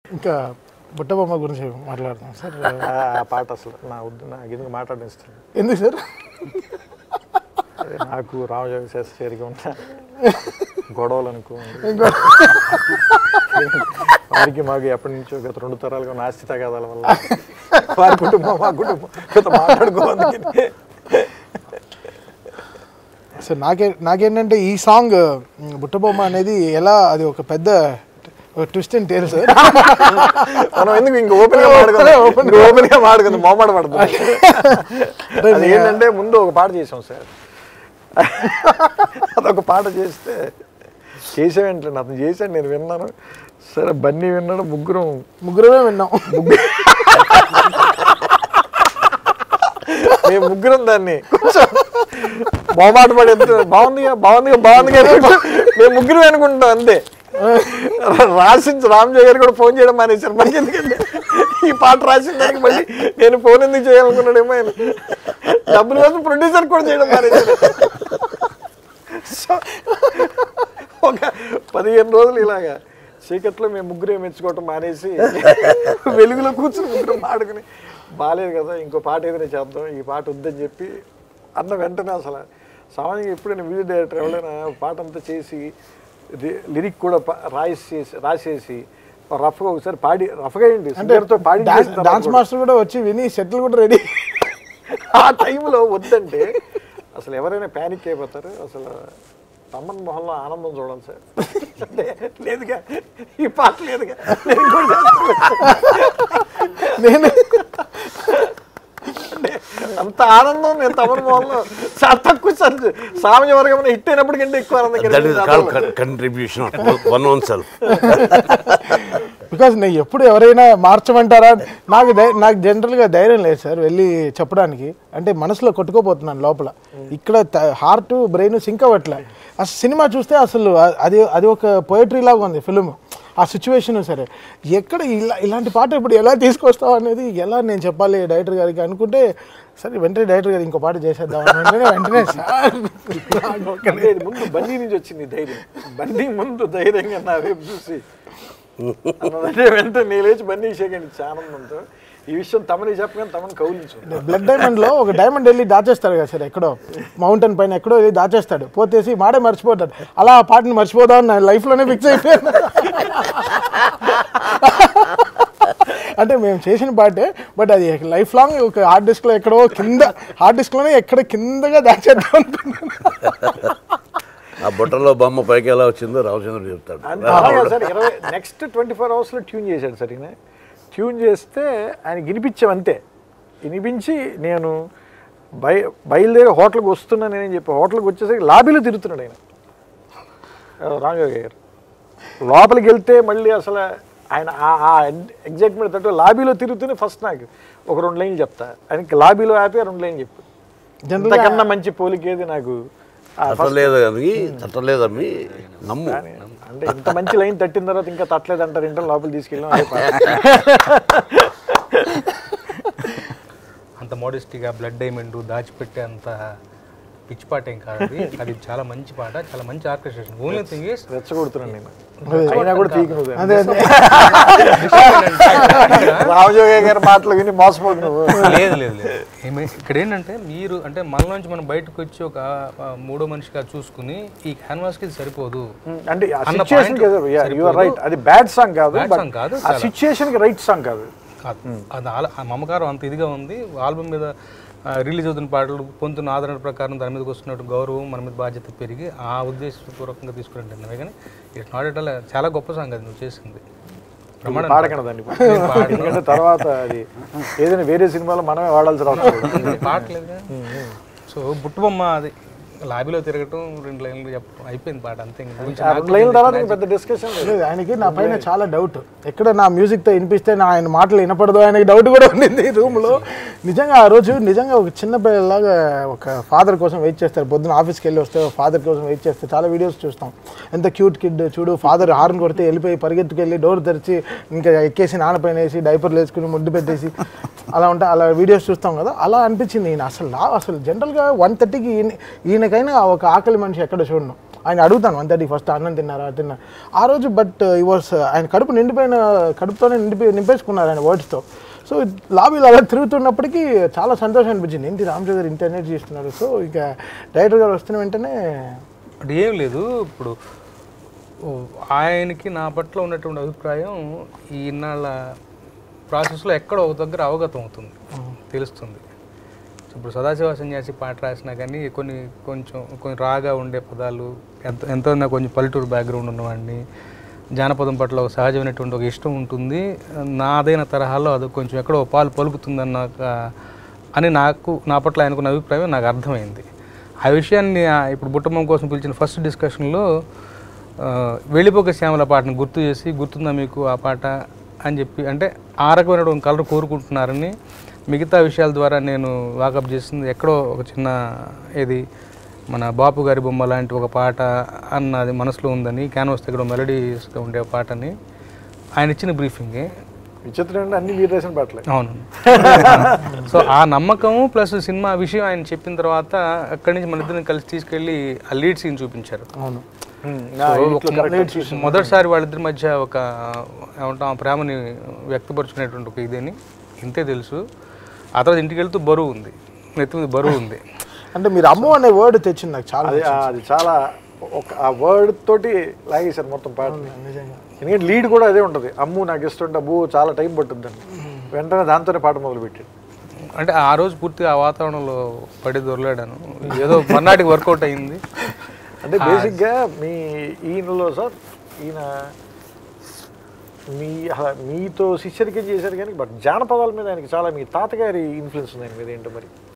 ఇంకా బుట్టబొమ్మ గురించి మాట్లాడదాం సార్ ఆ పాట అసలు నా వద్దు నాకు ఎందుకు మాట్లాడడం ఇష్టం ఎందుకు సార్ అదే నాకు రామజోగ శాస్త్రి గారికి ఉన్న గొడవలు అనుకో వారికి మాకు ఎప్పటి నుంచో గత రెండు తరాలుగా ఉన్న ఆస్తి తగాదాల వల్ల వారి కుటుంబం మా కుటుంబం గత మాట్లాడుకోవాలి సో నాకే నాకేంటంటే ఈ సాంగ్ ఉమ్, బుట్టబొమ్మ అనేది ఎలా అది ఒక పెద్ద ట్విస్ట్ అండ్ టేల్ సార్ మనం ఎందుకు ఇంక ఓపెన్ గా మాట్లాడుకుందాం ఓపెన్ గా మాట్లాడుకుందాం మొహమాట పడుతుంది అది ఏంటంటే ముందు ఒక పాట చేసాం సార్ అదొక పాట చేస్తే చేసామేంటండి అతను చేశాడు నేను విన్నాను సరే బన్నీ విన్నాడు ముగ్గురం ముగ్గురమే విన్నాం మేము ముగ్గురం దాన్ని కొంచెం మొహమాట పడి ఎంత బాగుందిగా బాగుందిగా బాగుందిగా అనుకుంటూ మేము ముగ్గురం అనుకుంటాం అంతే రాసించి రామజయ్ గారు కూడా ఫోన్ చేయడం మానేశారు మనకి ఎందుకంటే ఈ పాట రాసిన దానికి మళ్ళీ నేను ఫోన్ ఎందుకు చేయాలనుకున్నాడేమో ఆయన డబ్బులు కోసం ప్రొడ్యూసర్ కూడా చేయడం మానేశారు సో ఒక పదిహేను రోజులు ఇలాగా చీకట్లో మేము ముగ్గురే మెచ్చుకోవటం మానేసి వెలుగులో కూర్చుని ముగ్గురం ఆడుకుని బాగాలేదు కదా ఇంకో పాట ఏదైనా చేద్దాం ఈ పాట వద్దని చెప్పి అన్న వెంటనే అసలు సామాన్యంగా ఎప్పుడైనా మ్యూజిక్ డైరెక్టర్ ఎవరైనా పాట అంతా చేసి లిరిక్ కూడా ప- రాసేసి రాసేసి రఫ్గా ఒకసారి పాడి రఫ్గా ఏంటి సింగర్తో పాడి చేసిన తర్వాత డాన్స్ కూడా- మాస్టర్ కూడా వచ్చి విని సెటిల్ కూడా రెడీ ఆ టైంలో వద్దంటే అసలు ఎవరైనా ప్యానిక్ అయిపోతారు అసలు తమ్మన్ మొహంలో ఆనందం చూడాలి సార్ అంటే లేదుగా ఈ పాట లేదుగా నేను ఇంకోటి చేస్తాను. నేను అంటే అంత ఆనందం నేను తమన్ మొహంలో చాలా తక్కువ సార్ సామాన్య వర్గం హిట్ అయినప్పటికంటే ఎక్కువ ఆనందం దట్ ఈస్ కలిగింది call contribution one own self because నేను ఎప్పుడు ఎవరైనా మార్చమంటారా నాకు ధై- నాకు జనరల్గా ధైర్యం లేదు సార్ వెళ్ళి చెప్పడానికి అంటే మనసులో కొట్టుకోపోతున్నాను లోపల ఇక్కడ హార్ట్ బ్రెయిన్ సింక్ అవ్వట్లే అసలు సినిమా చూస్తే అసలు అ- అది అది ఒక పోయట్రీ లాగా ఉంది ఫిలిం ఆ సిచ్యువేషన్ సరే ఎక్కడ ఇలా ఇలాంటి పాట ఇప్పుడు ఎలా తీసుకొస్తావు అనేది ఎలా నేను చెప్పాలి డైరెక్టర్ గారికి అనుకుంటే సరే వెంటనే డైరెక్టర్ గారు ఇంకో పాట చేసేద్దాం అని వెంటనే వెంటనే సార్ అంటే ఇది ముందు బండి నుంచి వచ్చింది ఈ ధైర్యం బండి ముందు ధైర్యంగా నా వైపు చూసి అన్నదంటే వెంటనే నేను లేచి బండి షేకండి ఆనందంతో ఈ విషయం తమని చెప్పగానే తమని కౌలించు బ్లడ్ డైమండ్ లో ఒక డైమండ్ వెళ్ళి దాచేస్తాడు కదా సార్ ఎక్కడో మౌంటైన్ పైన ఎక్కడో వెళ్ళి దాచేస్తాడు పోతేసి మాడే మర్చిపోతాడు అలా ఆ పాటని మర్చిపోదాం నా లైఫ్ లోనే ఫిక్స్ అయిపోయాను అంటే మేము చేసిన పాటే బట్ అది లైఫ్ లాంగ్ ఒక హార్డ్ డిస్క్ లో ఎక్కడో కింద హార్డ్ డిస్క్ లోనే ఎక్కడ కిందగా దాచేద్దాం అనుకున్నాను ఆ బుట్టలో బొమ్మ పైకి ఎలా వచ్చిందో రామచంద్రుడు చెప్తాడు అంతే అలాగే సార్ ఇరవై నెక్స్ట్ ట్వంటీ ఫోర్ అవర్స్లో ట్యూన్ చేశాడు సార్ ఈయన ట్యూన్ చేస్తే ఆయన వినిపించాం అంతే వినిపించి నేను బయ బయలుదేరి హోటల్కి వస్తున్నాను నేను చెప్పి హోటల్కి వచ్చేసరికి లాబీలో తిరుగుతున్నాడు ఆయన రామయోగ గారు లోపలికి వెళ్తే మళ్ళీ అసలు ఆయన ఆ- ఆ ఎగ్జైట్మెంట్ తట్టు లాబీలో తిరుగుతూనే ఫస్ట్ నాకు ఒక రెండు లైన్లు చెప్తా ఆయనకి లాబీలో ఆపి ఆ రెండు లైన్లు చెప్పు జనరల్గా ఇంతకన్నా మంచి పోలికేది నాకు ఆ తట్టలేదు కానీ తట్టలేదమ్మి నమ్ము అంటే ఇంత మంచి లైన్ తట్టిన తర్వాత ఇంకా తట్టలేదు అంటారు ఇంటర్ లోపల తీసుకెళ్ళాం అదే పాట. అంత మోడెస్టీగా బ్లడ్ డైమండ్ దాచిపెట్టే అంత పిచ్చి పాట ఏం కాదు అది అది చాలా మంచి పాట చాలా మంచి ఆర్కెస్ట్రేషన్ ఓన్లీ థింగ్ ఇస్ రెచ్చగొడుతున్నాను నేను అయినా కూడా పీకి నువ్వు అదే అదే రామజోగ గారి మాటలు విని మోసపోదు నువ్వు లేదు లేదు లేదు ఏమి ఇక్కడ ఏంటంటే మీరు అంటే మనలోంచి మనం బయటకు వచ్చి ఒక ఆ, మూడో మనిషిగా చూసుకుని ఈ క్యాన్వాస్కి ఇది సరిపోదు అంటే ఆ అన్న situation point you are right అది బ్యాడ్ సాంగ్ కాదు Bad but song కాదు, ఆ చాలా. సిచ్యుయేషన్ కి రైట్ సాంగ్ కాదు కాదు. అది ఆల- ఆ మమకారం అంత ఇదిగా ఉంది ఆల్బమ్ మీద రిలీజ్ అవుతున్న పాటలు పొందుతున్న ఆదరణ ప్రకారం దాని మీదకి వస్తున్నట్టు గౌరవం మన మీద బాధ్యత పెరిగి ఆ ఉద్దేశపూర్వకంగా తీసుకున్నట్టు కానీ ఇట్స్ నాట్ ఎట్ ఆల్ చాలా గొప్ప సాంగ్ అది నువ్వు చేసింది ప్రమాణం పాడకండి దాన్ని ఎందుకంటే తర్వాత అది ఏదైనా వేరే సినిమాలో మనమే వాడాల్సి రావచ్చు పాట లేదు సో బుట్టుబొమ్మ అది లాబీలో తిరగటం రెండు లైన్లు చెప్పడం అయిపోయింది పాట అంతే ఇంక గురించి ఆ రెండు లైన్ల తర్వాత ఇంక పెద్ద డిస్కషన్ లేదు లేదు ఆయనకి నా పైన చాలా డౌట్ ఎక్కడ నా మ్యూజిక్ తో వినిపిస్తే నా ఆయన మాటలు వినపడదు ఆయనకి డౌట్ కూడా ఉండింది రూమ్ లో నిజంగా ఆ రోజు నిజంగా ఒక చిన్న పిల్లలాగా ఒక ఫాదర్ కోసం వెయిట్ చేస్తారు పొద్దున ఆఫీస్కి వెళ్ళి వస్తే ఫాదర్ కోసం వెయిట్ చేస్తే చాలా వీడియోస్ చూస్తాం ఎంత క్యూట్ కిడ్ చూడు ఫాదర్ హార్న్ కొడితే వెళ్ళిపోయి పరిగెత్తుకెళ్ళి డోర్ తెరిచి ఇంకా ఎక్కేసి నాన్న పైన వేసి డైపర్లు వేసుకుని ముడ్డు పెట్టేసి అలా ఉంటే అలా వీడియోస్ చూస్తాం కదా అలా అనిపించింది ఈయన అసలు లా అసలు జనరల్గా వన్ థర్టీకి ఈయన ఈయనకైనా ఒక ఆకలి మనిషి ఎక్కడ చూడను ఆయన అడుగుతాను వన్ థర్టీ ఫస్ట్ అన్నం తిన్నారా తిన్నా ఆ రోజు బట్ ఈ వాస్ ఆయన కడుపు నిండిపోయిన కడుపుతోనే నిండిపోయి నింపేసుకున్నారు ఆయన వర్డ్స్తో సో లాబీలో అలా తిరుగుతున్నప్పటికీ చాలా సంతోషం అనిపించింది ఏంటి రామచంద్ర గారు ఇంత ఎనర్జీ ఇస్తున్నారు సో ఇక డైరెక్టర్ గారు వస్తున్న వెంటనే అంటే ఏం లేదు ఇప్పుడు ఓ, ఆయనకి నా పట్ల ఉన్నటువంటి అభిప్రాయం ఈ ఇన్నాళ్ళ ప్రాసెస్లో ఎక్కడో ఒక దగ్గర అవగతం అవుతుంది తెలుస్తుంది ఇప్పుడు సదాశివ సన్యాసి పాట రాసినా కానీ కొన్ని కొంచెం కొన్ని రాగా ఉండే పదాలు ఎంత ఎంతో నా కొంచెం పల్లెటూరు బ్యాక్గ్రౌండ్ ఉన్నవాడిని జానపదం పట్ల ఒక సహజమైనటువంటి ఒక ఇష్టం ఉంటుంది నాదైన తరహాలో అది కొంచెం ఎక్కడో పాలు పలుకుతుందన్న ఒక- అని నాకు నా పట్ల ఆయనకున్న అభిప్రాయం నాకు అర్థమైంది ఆ విషయాన్ని ఆ ఇప్పుడు బుట్టమ్మ కోసం పిలిచిన ఫస్ట్ డిస్కషన్లో ఆ, వెళ్ళిపోక శ్యామల పాటను గుర్తు చేసి గుర్తుందా మీకు ఆ పాట అని చెప్పి అంటే ఆ రకమైన కలర్ కోరుకుంటున్నారని మిగతా విషయాల ద్వారా నేను వాకప్ చేసింది ఎక్కడో ఒక చిన్న ఏది మన బాపు గారి బొమ్మ లాంటి ఒక పాట అన్నది మనసులో ఉందని క్యాన్వాస్ దగ్గర మెలడీస్గా ఉండే పాటని ఆయన ఇచ్చిన బ్రీఫింగే విచిత్రం అంటే అన్ని మీరు రాసిన పాటలే అవును సో ఆ నమ్మకం ప్లస్ సినిమా విషయం ఆయన చెప్పిన తర్వాత అక్కడి నుంచి మన ఇద్దరిని కలిసి తీసుకెళ్ళి ఆ లీడ్ సీన్ చూపించారు అవును ఉమ్, సో నా ఒక ఇంట్లో correct. మొ- మొదటిసారి వాళ్ళిద్దరి మధ్య ఒక ఏమంటాం ఆ ప్రేమని వ్యక్తపరుచుకునేటువంటి ఒక ఇదని ఇంతే తెలుసు ఆ తర్వాత ఇంటికి వెళ్తూ బరువు ఉంది నెత్తి మీద బరువు ఉంది అంటే మీరు అమ్ము అనే వర్డ్ తెచ్చింది నాకు చాలా అది అది చాలా ఒక ఆ వర్డ్ తోటి లాగేశారు మొత్తం పాట నిజంగా ఎందుకంటే లీడ్ కూడా అదే ఉంటుంది అమ్ము నాకు ఇస్తుంటే అబ్బు చాలా టైం పట్టుద్దని వెంటనే దాంతోనే పాట మొదలు పెట్టాడు అంటే ఆ రోజు పూర్తిగా ఆ వాతావరణంలో పడి దొరలాడాను ఏదో మర్నాటికి వర్కౌట్ అయింది అంటే బేసిక్గా మీ ఈయనలో సార్ ఈయన మీ అలా మీతో శిష్యరికం చేశారు కానీ బట్ జానపదాల మీద ఆయనకి చాలా మీ తాతగారి ఇన్ఫ్లుయెన్స్ ఉంది ఆయన మీద ఏంటో మరి